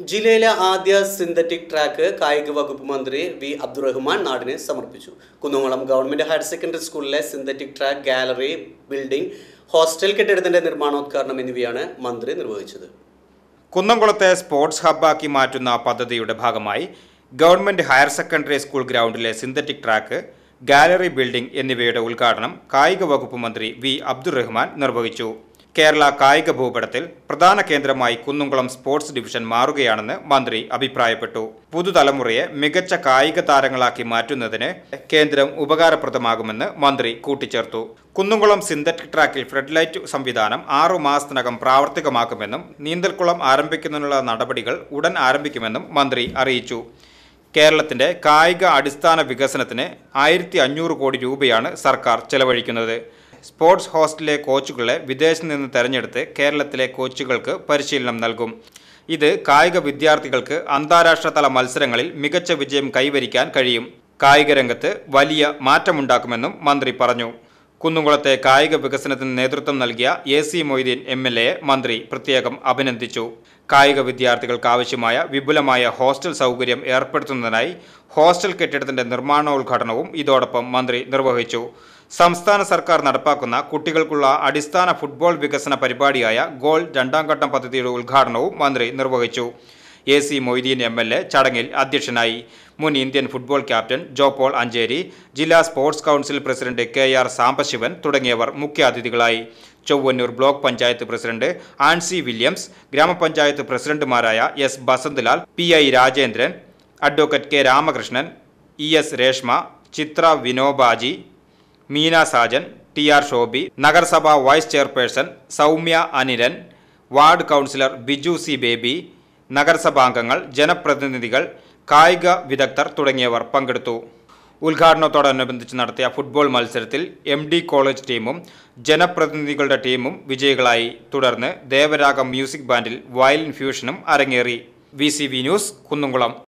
ജില്ലയിലെ ആദ്യ synthetic track കായിക വകുപ്പ് മന്ത്രി വി അബ്ദുറഹ്മാൻ നാടിന് സമർപ്പിച്ചു കുന്നംകുളം ഗവൺമെന്റ് ഹയർ സെക്കൻഡറി സ്കൂളിലെ synthetic track gallery building hostel കെട്ടിടത്തിന്റെ നിർമ്മാണോദ്ഘാടനം എന്നിവയാണ് മന്ത്രി നിർവഹിച്ചത് കുന്നംകുളത്തെ സ്പോർട്സ് ഹബ്ബാക്കി മാറ്റുന്ന പദ്ധതിയുടെ ഭാഗമായി ഗവൺമെന്റ് ഹയർ സെക്കൻഡറി സ്കൂൾ ഗ്രൗണ്ടിലെ സിന്തറ്റിക് ട്രാക്ക് ഗാലറി ബിൽഡിംഗ് എന്നിവയുടെ ഉദ്ഘാടനം കായിക വകുപ്പ് മന്ത്രി വി അബ്ദുറഹ്മാൻ നിർവഹിച്ചു കേരള കായിക ഭൂപടത്തിൽ പ്രധാന കേന്ദ്രമായി കുന്നംകുളം സ്പോർട്സ് ഡിവിഷൻ മാറുകയാണെന്ന് മന്ത്രി അഭിപ്രായപ്പെട്ടു പുതുതലമുറയെ മികച്ച കായിക താരങ്ങളാക്കി മാറ്റുന്നതിന് കേന്ദ്രം ഉപകാരപ്രദമാകുമെന്ന് മന്ത്രി കൂട്ടിച്ചേർത്തു കുന്നംകുളം സിന്തറ്റിക് ട്രാക്കിൽ ഫ്ലഡ്ലൈറ്റ് സംവിധാനം ആറു മാസത്തിനകം പ്രാവർത്തികമാക്കുമെന്നും നീന്തൽക്കുളം ആരംഭിക്കുന്നതിനുള്ള നടപടികൾ ഉടൻ ആരംഭിക്കുമെന്നും മന്ത്രി അറിയിച്ചു കേരളത്തിന്റെ കായിക അടിസ്ഥാന വികസനത്തിന് ആയിരത്തി അഞ്ഞൂറ് കോടി രൂപയാണ് സർക്കാർ ചെലവഴിക്കുന്നത് സ്പോർട്സ് ഹോസ്റ്റലിലെ കോച്ചുകളെ വിദേശത്ത് നിന്ന് തെരഞ്ഞെടുത്ത് കേരളത്തിലെ കോച്ചുകൾക്ക് പരിശീലനം നൽകും ഇത് കായിക വിദ്യാർത്ഥികൾക്ക് അന്താരാഷ്ട്ര തല മത്സരങ്ങളിൽ മികച്ച വിജയം കൈവരിക്കാൻ കഴിയും കായിക രംഗത്ത് വലിയ മാറ്റമുണ്ടാക്കുമെന്നും മന്ത്രി പറഞ്ഞു കുന്നുകുളത്തെ കായിക വികസനത്തിന് നേതൃത്വം നൽകിയ A C Moideen M L എയെ മന്ത്രി പ്രത്യേകം അഭിനന്ദിച്ചു കായിക വിദ്യാർത്ഥികൾക്ക് ആവശ്യമായ വിപുലമായ ഹോസ്റ്റൽ സൗകര്യം ഏർപ്പെടുത്തുന്നതിനായി ഹോസ്റ്റൽ കെട്ടിടത്തിന്റെ നിർമ്മാണോദ്ഘാടനവും ഇതോടൊപ്പം മന്ത്രി നിർവഹിച്ചു സംസ്ഥാന സർക്കാർ നടപ്പാക്കുന്ന കുട്ടികൾക്കുള്ള അടിസ്ഥാന ഫുട്ബോൾ വികസന പരിപാടിയായ ഗോൾ രണ്ടാം ഘട്ടം പദ്ധതിയുടെ ഉദ്ഘാടനവും മന്ത്രി നിർവഹിച്ചു A C Moideen M L A ചടങ്ങിൽ അധ്യക്ഷനായി മുൻ Indian football captain Jo Paul Ancheri ജില്ലാ sports council president K R Sambasivan തുടങ്ങിയവർ മുഖ്യാതിഥികളായി Chowannur block panchayat president Ancy Williams ഗ്രാമപഞ്ചായത്ത് പ്രസിഡന്റുമാരായ S Basanthlal P I Rajendran advocate K Ramakrishnan E S Reshma Chithra Vinobaji Meena Sajan T R Shobi നഗരസഭാ vice chairperson Soumya Anilan ward councillor Biju C Baby നഗരസഭാംഗങ്ങൾ ജനപ്രതിനിധികൾ കായിക വിദഗ്ധർ തുടങ്ങിയവർ പങ്കെടുത്തു ഉദ്ഘാടനത്തോടനുബന്ധിച്ച് നടത്തിയ ഫുട്ബോൾ മത്സരത്തിൽ എം ഡി കോളേജ് ടീമും ജനപ്രതിനിധികളുടെ ടീമും വിജയികളായി തുടർന്ന് ദേവരാഗം മ്യൂസിക് ബാൻഡിൽ വയലിൻ ഫ്യൂഷനും അരങ്ങേറി V C V news Kunnamkulam